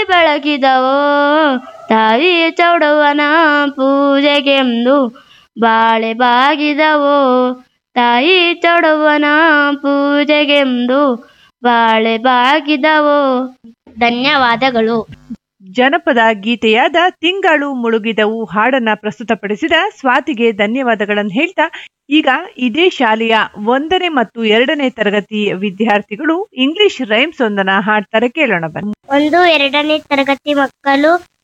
ಬೆಳಗಿದವೋ ತಾಯಿ ಚೌಡವನ ಪೂಜೆಗೆಂದು ಬಾಳೆ ಬಾಗಿದವೋ ತಾಯಿ ಚೌಡವನ ಪೂಜೆಗೆಂದು ಬಾಳೆ ಬಾಗಿದವೋ ಧನ್ಯವಾದಗಳು ಜನಪದ ಗೀತೆಯಾದ ತಿಂಗಳು ಮುಳುಗಿದವು ಹಾಡನ್ನ ಪ್ರಸ್ತುತಪಡಿಸಿದ ಸ್ವಾತಿಗೆ ಧನ್ಯವಾದಗಳನ್ನು ಹೇಳ್ತಾ ಈಗ ಇದೇ ಶಾಲೆಯ ಒಂದನೇ ಮತ್ತು ಎರಡನೇ ತರಗತಿ ವಿದ್ಯಾರ್ಥಿಗಳು ಇಂಗ್ಲಿಷ್ ರೈಮ್ಸ್ ಒಂದನ್ನ ಹಾಡ್ತಾರೆ ಕೇಳೋಣ ಬನ್ನಿ ಒಂದು ಎರಡನೇ ತರಗತಿ ಮಕ್ಕಳು